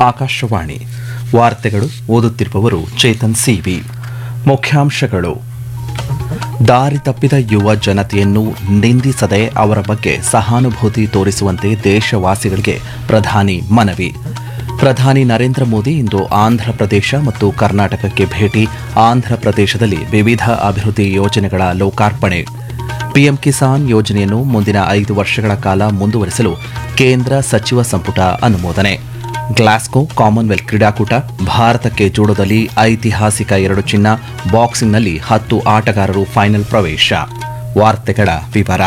ಆಕಾಶವಾಣಿ ವಾರ್ತೆಗಳು ಓದುತ್ತಿರುವವರು ಚೇತನ್ ಸಿವಿ ಮುಖ್ಯಾಂಶಗಳು ದಾರಿ ತಪ್ಪಿದ ಯುವ ಜನತೆಯನ್ನು ನಿಂದಿಸದೆ ಅವರ ಬಗ್ಗೆ ಸಹಾನುಭೂತಿ ತೋರಿಸುವಂತೆ ದೇಶವಾಸಿಗಳಿಗೆ ಪ್ರಧಾನಿ ಮನವಿ ಪ್ರಧಾನಿ ನರೇಂದ್ರ ಮೋದಿ ಇಂದು ಆಂಧ್ರಪ್ರದೇಶ ಮತ್ತು ಕರ್ನಾಟಕಕ್ಕೆ ಭೇಟಿ ಆಂಧ್ರಪ್ರದೇಶದಲ್ಲಿ ವಿವಿಧ ಅಭಿವೃದ್ಧಿ ಯೋಜನೆಗಳ ಲೋಕಾರ್ಪಣೆ ಪಿಎಂ ಕಿಸಾನ್ ಯೋಜನೆಯನ್ನು ಮುಂದಿನ ಐದು ವರ್ಷಗಳ ಕಾಲ ಮುಂದುವರಿಸಲು ಕೇಂದ್ರ ಸಚಿವ ಸಂಪುಟ ಅನುಮೋದನೆ ಗ್ಲಾಸ್ಗೋ ಕಾಮನ್ವೆಲ್ತ್ ಕ್ರೀಡಾಕೂಟ ಭಾರತಕ್ಕೆ ಜೂಡೋದಲ್ಲಿ ಐತಿಹಾಸಿಕ ಎರಡು ಚಿನ್ನ ಬಾಕ್ಸಿಂಗ್ನಲ್ಲಿ ಹತ್ತು ಆಟಗಾರರು ಫೈನಲ್ ಪ್ರವೇಶ ವಾರ್ತೆಗಳ ವಿವರ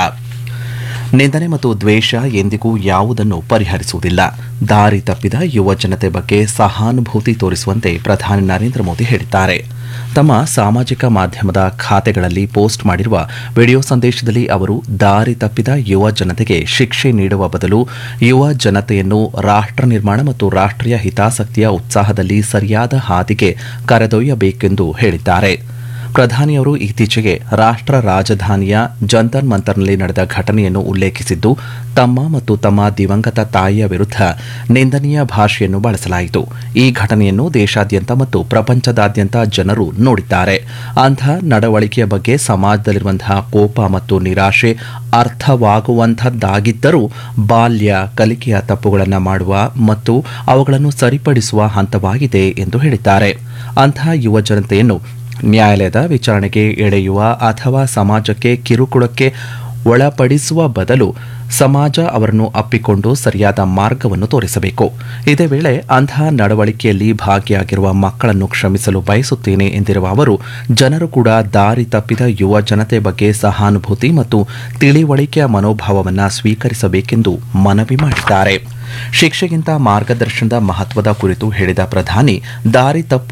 ನಿಂದನೆ ಮತ್ತು ದ್ವೇಷ ಎಂದಿಗೂ ಯಾವುದನ್ನು ಪರಿಹರಿಸುವುದಿಲ್ಲ ದಾರಿ ತಪ್ಪಿದ ಯುವ ಜನತೆ ಬಗ್ಗೆ ಸಹಾನುಭೂತಿ ತೋರಿಸುವಂತೆ ಪ್ರಧಾನಿ ನರೇಂದ್ರ ಮೋದಿ ಹೇಳಿದ್ದಾರೆ ತಮ್ಮ ಸಾಮಾಜಿಕ ಮಾಧ್ಯಮದ ಖಾತೆಗಳಲ್ಲಿ ಪೋಸ್ಟ್ ಮಾಡಿರುವ ವಿಡಿಯೋ ಸಂದೇಶದಲ್ಲಿ ಅವರು ದಾರಿ ತಪ್ಪಿದ ಯುವ ಜನತೆಗೆ ಶಿಕ್ಷೆ ನೀಡುವ ಬದಲು ಯುವ ಜನತೆಯನ್ನು ರಾಷ್ಟ್ರ ನಿರ್ಮಾಣ ಮತ್ತು ರಾಷ್ಟ್ರೀಯ ಹಿತಾಸಕ್ತಿಯ ಉತ್ಸಾಹದಲ್ಲಿ ಸರಿಯಾದ ಹಾದಿಗೆ ಕರೆದೊಯ್ಯಬೇಕೆಂದು ಹೇಳಿದ್ದಾರೆ ಪ್ರಧಾನಿಯವರು ಇತ್ತೀಚೆಗೆ ರಾಷ್ಟ್ರ ರಾಜಧಾನಿಯ ಜಂತರ್ ಮಂತರ್ನಲ್ಲಿ ನಡೆದ ಘಟನೆಯನ್ನು ಉಲ್ಲೇಖಿಸಿದ್ದು ತಮ್ಮ ಮತ್ತು ತಮ್ಮ ದಿವಂಗತ ತಾಯಿಯ ವಿರುದ್ಧ ನಿಂದನೀಯ ಭಾಷೆಯನ್ನು ಬಳಸಲಾಯಿತು ಈ ಘಟನೆಯನ್ನು ದೇಶಾದ್ಯಂತ ಮತ್ತು ಪ್ರಪಂಚದಾದ್ಯಂತ ಜನರು ನೋಡಿದ್ದಾರೆ ಅಂಥ ನಡವಳಿಕೆಯ ಬಗ್ಗೆ ಸಮಾಜದಲ್ಲಿರುವಂತಹ ಕೋಪ ಮತ್ತು ನಿರಾಶೆ ಅರ್ಥವಾಗುವಂಥದ್ದಾಗಿದ್ದರೂ ಬಾಲ್ಯ ಕಲಿಕೆಯ ತಪ್ಪುಗಳನ್ನು ಮಾಡುವ ಮತ್ತು ಅವುಗಳನ್ನು ಸರಿಪಡಿಸುವ ಹಂತವಾಗಿದೆ ಎಂದು ಹೇಳಿದ್ದಾರೆ ಅಂತಹ ಯುವ ಜನತೆಯನ್ನು ನ್ಯಾಯಾಲಯದ ವಿಚಾರಣೆಗೆ ಎಳೆಯುವ ಅಥವಾ ಸಮಾಜಕ್ಕೆ ಕಿರುಕುಳಕ್ಕೆ ಒಳಪಡಿಸುವ ಬದಲು ಸಮಾಜ ಅವರನ್ನು ಅಪ್ಪಿಕೊಂಡು ಸರಿಯಾದ ಮಾರ್ಗವನ್ನು ತೋರಿಸಬೇಕು ಇದೇ ವೇಳೆ ಅಂತಹ ನಡವಳಿಕೆಯಲ್ಲಿ ಭಾಗಿಯಾಗಿರುವ ಮಕ್ಕಳನ್ನು ಕ್ಷಮಿಸಲು ಬಯಸುತ್ತೇನೆ ಎಂದಿರುವ ಅವರು ಜನರು ಕೂಡ ದಾರಿ ತಪ್ಪಿದ ಯುವ ಜನತೆ ಬಗ್ಗೆ ಸಹಾನುಭೂತಿ ಮತ್ತು ತಿಳಿವಳಿಕೆಯ ಮನೋಭಾವವನ್ನು ಸ್ವೀಕರಿಸಬೇಕೆಂದು ಮನವಿ ಮಾಡಿದ್ದಾರೆ ಶಿಕ್ಷೆಗಿಂತ ಮಾರ್ಗದರ್ಶನದ ಮಹತ್ವದ ಕುರಿತು ಹೇಳಿದ ಪ್ರಧಾನಿ ದಾರಿ ತಪ್ಪು